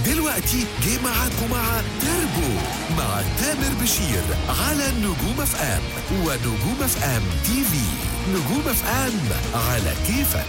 دلوقتي جه معاكم مع تربو مع تامر بشير على نجوم اف ام ونجوم اف ام تي في نجوم اف ام على كيفك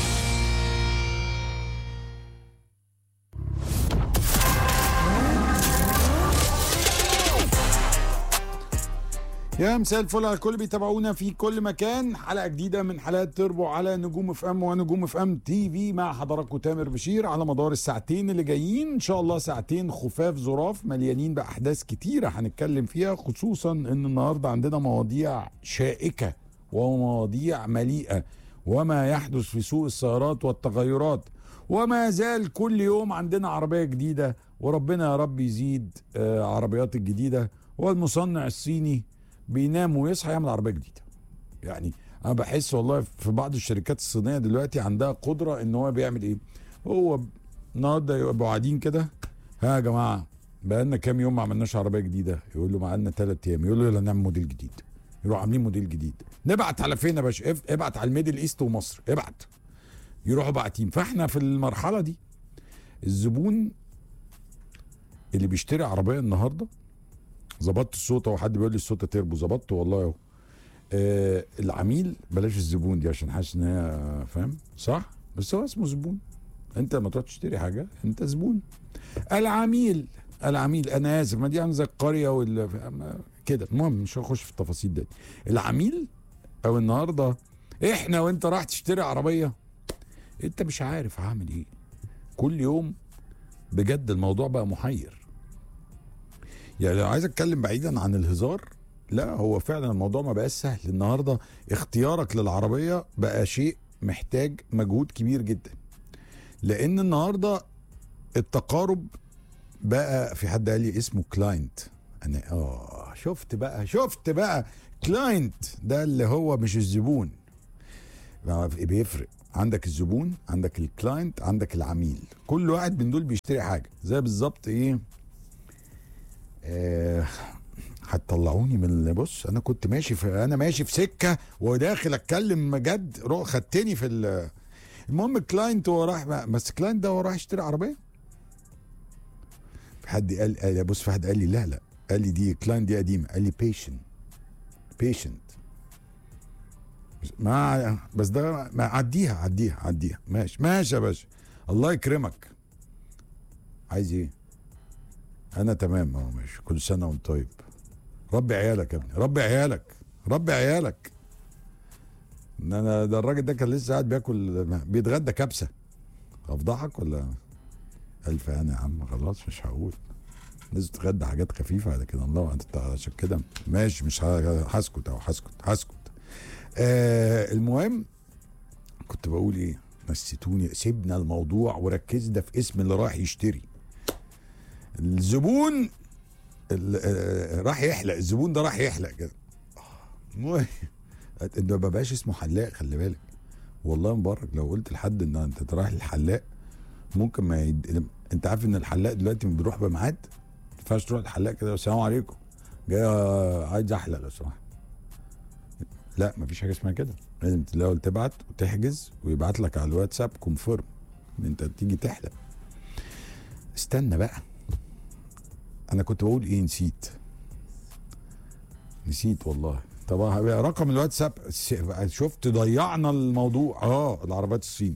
يا مساء الفل على الكل بيتابعونا في كل مكان حلقه جديده من حلقات تربو على نجوم اف ام ونجوم اف ام تي في مع حضراتكم تامر بشير على مدار الساعتين اللي جايين ان شاء الله ساعتين خفاف ظراف مليانين باحداث كتيره هنتكلم فيها خصوصا ان النهارده عندنا مواضيع شائكه ومواضيع مليئه وما يحدث في سوق السيارات والتغيرات وما زال كل يوم عندنا عربيه جديده وربنا يا رب يزيد آه، عربيات الجديده والمصنع الصيني بينام ويصحى يعمل عربيه جديده يعني انا بحس والله في بعض الشركات الصينيه دلوقتي عندها قدره ان هو بيعمل ايه هو ب- النهارده يبقوا قاعدين كده ها يا جماعه بقالنا كام يوم ما عملناش عربيه جديده يقول له بقالنا ثلاث ايام يقول له يلا نعمل موديل جديد يروحوا عاملين موديل جديد نبعت على فين يا باشا اف- ابعت على الميدل ايست ومصر ابعت يروحوا باعتين فاحنا في المرحله دي الزبون اللي بيشتري عربيه النهارده ظبطت الصوت اهو حد بيقول لي الصوت تربو ظبطته والله اهو آه العميل بلاش الزبون دي عشان حاسس ان هي فاهم صح بس هو اسمه زبون انت لما تروح تشتري حاجه انت زبون العميل العميل انا اسف ما دي عامله زي القريه وال ما- كده المهم مش هخش في التفاصيل دي العميل او النهارده احنا وانت راح تشتري عربيه انت مش عارف هعمل ايه كل يوم بجد الموضوع بقى محير يعني لو عايز اتكلم بعيدا عن الهزار لا هو فعلا الموضوع ما بقاش سهل النهارده اختيارك للعربيه بقى شيء محتاج مجهود كبير جدا لان النهارده التقارب بقى في حد قال لي اسمه كلاينت انا اه شفت بقى شفت بقى كلاينت ده اللي هو مش الزبون ما بيفرق عندك الزبون عندك الكلاينت عندك العميل كل واحد من دول بيشتري حاجه زي بالظبط ايه آه، هتطلعوني من بص انا كنت ماشي في انا ماشي في سكه وداخل اتكلم جد روح خدتني في ال- المهم كلاينت هو راح بس كلاينت ده هو راح يشتري عربيه في حد قال قال بص في حد قال لي لا لا قال لي دي كلاينت دي قديمه قال لي بيشنت بيشنت ما بس ده ما عديها عديها عديها ماشي ماشي يا باشا الله يكرمك عايز ايه انا تمام اهو ماشي كل سنه وانت طيب ربي عيالك يا ابني ربي عيالك ربي عيالك ان انا ده الراجل ده كان لسه قاعد بياكل بيتغدى كبسه افضحك ولا الف انا يا عم خلاص مش هقول لازم تتغدى حاجات خفيفه على كده الله انت عشان كده ماشي مش ه- هسكت او هسكت هسكت آه المهم كنت بقول ايه نسيتوني سيبنا الموضوع وركزنا في اسم اللي رايح يشتري الزبون ال- آه، راح يحلق الزبون ده راح يحلق كده المهم ده ما بقاش اسمه حلاق خلي بالك والله مبارك لو قلت لحد ان انت رايح للحلاق ممكن ما يد... انت عارف ان الحلاق دلوقتي بيروح بميعاد ما ينفعش تروح للحلاق كده السلام عليكم جاي آه، عايز احلق لو سمحت لا مفيش حاجه اسمها كده لازم الاول تبعت وتحجز ويبعت لك على الواتساب كونفيرم ان انت تيجي تحلق استنى بقى انا كنت بقول ايه نسيت نسيت والله طب رقم الواتساب س- شفت ضيعنا الموضوع اه العربيات الصيني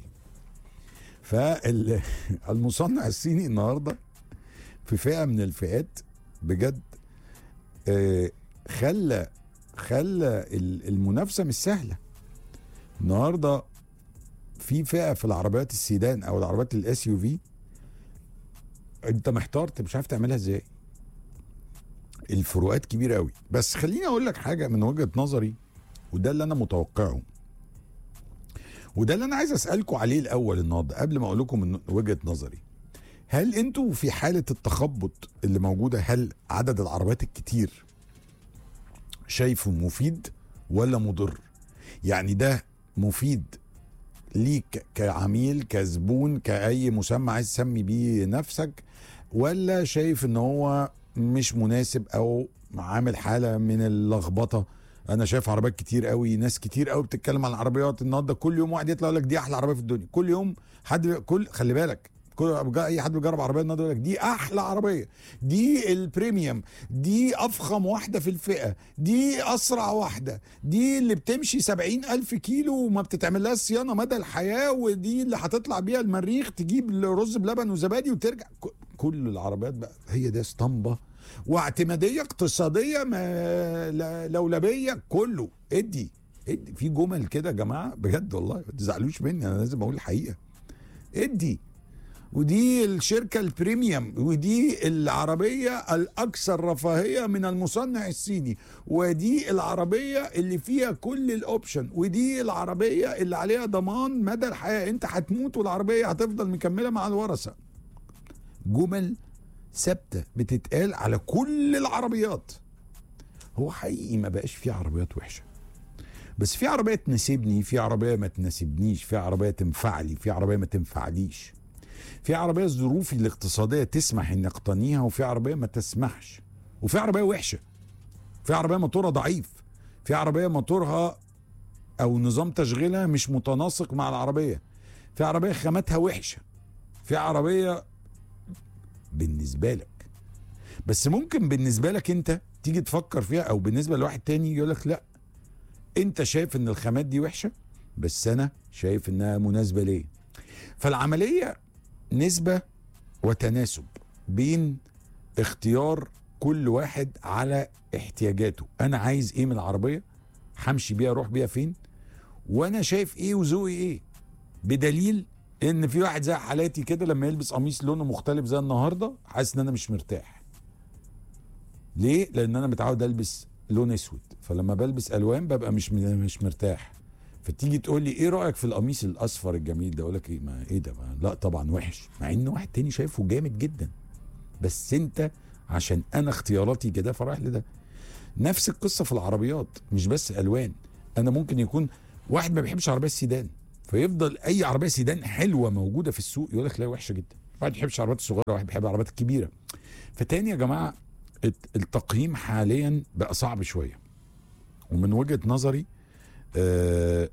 فالمصنع الصيني النهارده في فئه من الفئات بجد آه، خلى خلى ال- المنافسه مش سهله النهارده في فئه في العربيات السيدان او العربيات الاس يو في انت محتار انت مش عارف تعملها ازاي الفروقات كبيره قوي بس خليني اقول لك حاجه من وجهه نظري وده اللي انا متوقعه وده اللي انا عايز اسالكم عليه الاول النهارده قبل ما اقول لكم من وجهه نظري هل انتوا في حاله التخبط اللي موجوده هل عدد العربيات الكتير شايفه مفيد ولا مضر يعني ده مفيد ليك كعميل كزبون كأي مسمى عايز تسمي بيه نفسك ولا شايف ان هو مش مناسب او عامل حالة من اللخبطة انا شايف عربيات كتير قوي ناس كتير قوي بتتكلم عن العربيات النهارده كل يوم واحد يطلع يقول لك دي احلى عربيه في الدنيا كل يوم حد كل خلي بالك كل اي حد بيجرب عربيه النهارده يقول لك دي احلى عربيه دي البريميوم دي افخم واحده في الفئه دي اسرع واحده دي اللي بتمشي سبعين الف كيلو وما بتتعملهاش صيانه مدى الحياه ودي اللي هتطلع بيها المريخ تجيب رز بلبن وزبادي وترجع ك- كل العربيات بقى هي دي اسطمبه واعتماديه اقتصاديه ما لا- لولبيه كله ادي ادي في جمل كده يا جماعه بجد والله ما تزعلوش مني انا لازم اقول الحقيقه ادي ودي الشركة البريميوم ودي العربية الأكثر رفاهية من المصنع الصيني ودي العربية اللي فيها كل الأوبشن ودي العربية اللي عليها ضمان مدى الحياة أنت هتموت والعربية هتفضل مكملة مع الورثة جمل ثابتة بتتقال على كل العربيات هو حقيقي ما بقاش في عربيات وحشة بس في عربية تناسبني في عربية ما تناسبنيش في عربية تنفع لي في عربية ما تنفعليش في عربية ظروفي الاقتصادية تسمح اني اقتنيها وفي عربية ما تسمحش وفي عربية وحشة في عربية موتورها ضعيف في عربية موتورها او نظام تشغيلها مش متناسق مع العربية في عربية خاماتها وحشة في عربية بالنسبة لك بس ممكن بالنسبة لك انت تيجي تفكر فيها او بالنسبة لواحد تاني يقول لك لا انت شايف ان الخامات دي وحشة بس انا شايف انها مناسبة ليه فالعملية نسبة وتناسب بين اختيار كل واحد على احتياجاته انا عايز ايه من العربية همشي بيها اروح بيها فين وانا شايف ايه وذوقي ايه بدليل ان في واحد زي حالاتي كده لما يلبس قميص لونه مختلف زي النهارده حاسس ان انا مش مرتاح ليه لان انا متعود البس لون اسود فلما بلبس الوان ببقى مش مش مرتاح فتيجي تقول لي ايه رايك في القميص الاصفر الجميل ده اقول لك ايه ما ايه ده ما لا طبعا وحش مع ان واحد تاني شايفه جامد جدا بس انت عشان انا اختياراتي كده فرايح لده نفس القصه في العربيات مش بس الوان انا ممكن يكون واحد ما بيحبش عربيه السيدان فيفضل اي عربيه سيدان حلوه موجوده في السوق يقول لك لا وحشه جدا واحد ما بيحبش العربيات الصغيره واحد بيحب العربيات الكبيره فتاني يا جماعه الت- التقييم حاليا بقى صعب شويه ومن وجهه نظري آه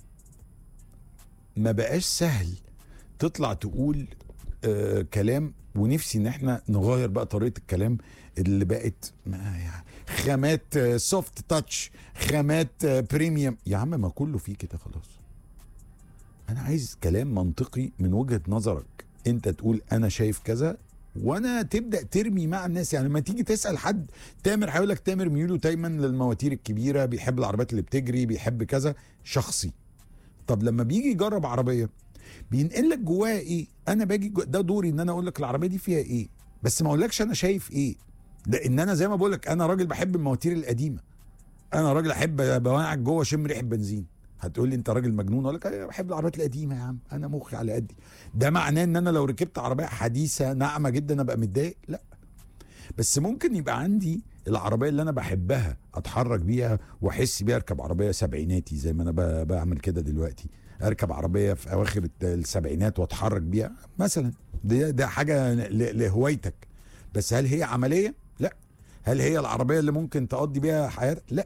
ما بقاش سهل تطلع تقول آه كلام ونفسي ان احنا نغير بقى طريقه الكلام اللي بقت ما يعني خامات آه سوفت تاتش خامات آه بريميوم يا عم ما كله فيه كده خلاص انا عايز كلام منطقي من وجهه نظرك انت تقول انا شايف كذا وانا تبدا ترمي مع الناس يعني لما تيجي تسال حد تامر هيقول لك تامر ميوله دايما للمواتير الكبيره بيحب العربيات اللي بتجري بيحب كذا شخصي طب لما بيجي يجرب عربيه بينقل لك جواها ايه انا باجي جو... ده دوري ان انا اقول لك العربيه دي فيها ايه بس ما اقولكش انا شايف ايه لان انا زي ما بقول لك انا راجل بحب المواتير القديمه انا راجل احب بوقعك جوه شم ريحه بنزين هتقول لي انت راجل مجنون اقول لك انا بحب العربيات القديمه يا عم انا مخي على قدي ده معناه ان انا لو ركبت عربيه حديثه ناعمه جدا ابقى متضايق لا بس ممكن يبقى عندي العربيه اللي انا بحبها اتحرك بيها واحس بيها اركب عربيه سبعيناتي زي ما انا ب- بعمل كده دلوقتي اركب عربيه في اواخر الت- السبعينات واتحرك بيها مثلا ده ده حاجه ل- لهوايتك بس هل هي عمليه لا هل هي العربيه اللي ممكن تقضي بيها حياتك لا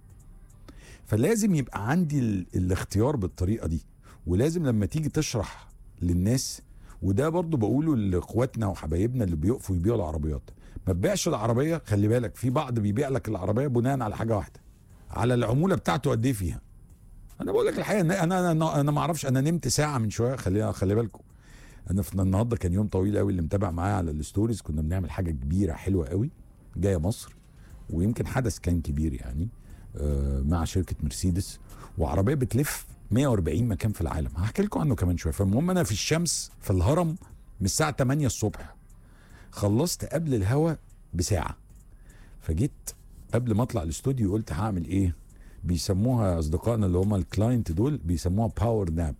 فلازم يبقى عندي ال- الاختيار بالطريقه دي ولازم لما تيجي تشرح للناس وده برضو بقوله لاخواتنا وحبايبنا اللي بيقفوا يبيعوا العربيات ما تبيعش العربيه خلي بالك في بعض بيبيع لك العربيه بناء على حاجه واحده على العموله بتاعته قد ايه فيها انا بقول لك الحقيقه إن انا انا انا ما اعرفش انا نمت ساعه من شويه خلينا خلي بالكم انا في النهارده كان يوم طويل قوي اللي متابع معايا على الستوريز كنا بنعمل حاجه كبيره حلوه قوي جايه مصر ويمكن حدث كان كبير يعني آه، مع شركه مرسيدس وعربيه بتلف 140 مكان في العالم هحكي لكم عنه كمان شويه فالمهم انا في الشمس في الهرم من الساعه 8 الصبح خلصت قبل الهوا بساعه فجيت قبل ما اطلع الاستوديو قلت هعمل ايه بيسموها اصدقائنا اللي هم الكلاينت دول بيسموها باور ناب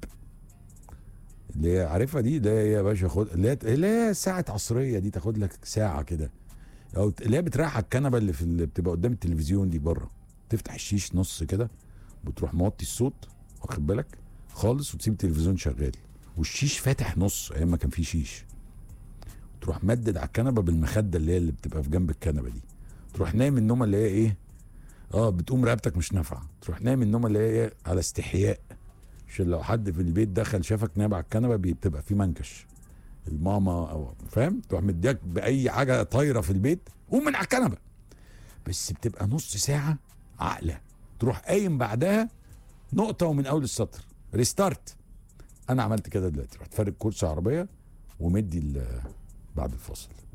اللي هي عارفها دي اللي هي يا باشا خد اللي هي اللي هي ساعه عصريه دي تاخد لك ساعه كده او اللي هي بتريح على الكنبه اللي في اللي بتبقى قدام التلفزيون دي بره تفتح الشيش نص كده بتروح موطي الصوت واخد بالك خالص وتسيب التلفزيون شغال والشيش فاتح نص ايام ما كان في شيش تروح مدد على الكنبه بالمخده اللي هي اللي بتبقى في جنب الكنبه دي تروح نايم النومه اللي هي ايه اه بتقوم رقبتك مش نافعه تروح نايم النومه اللي هي ايه على استحياء عشان لو حد في البيت دخل شافك نايم على الكنبه بي- بتبقى في منكش الماما او فاهم تروح مديك باي حاجه طايره في البيت قوم من على الكنبه بس بتبقى نص ساعه عقله تروح قايم بعدها نقطه ومن اول السطر ريستارت انا عملت كده دلوقتي رحت فارق كرسي عربيه ومدي ال- بعد الفاصل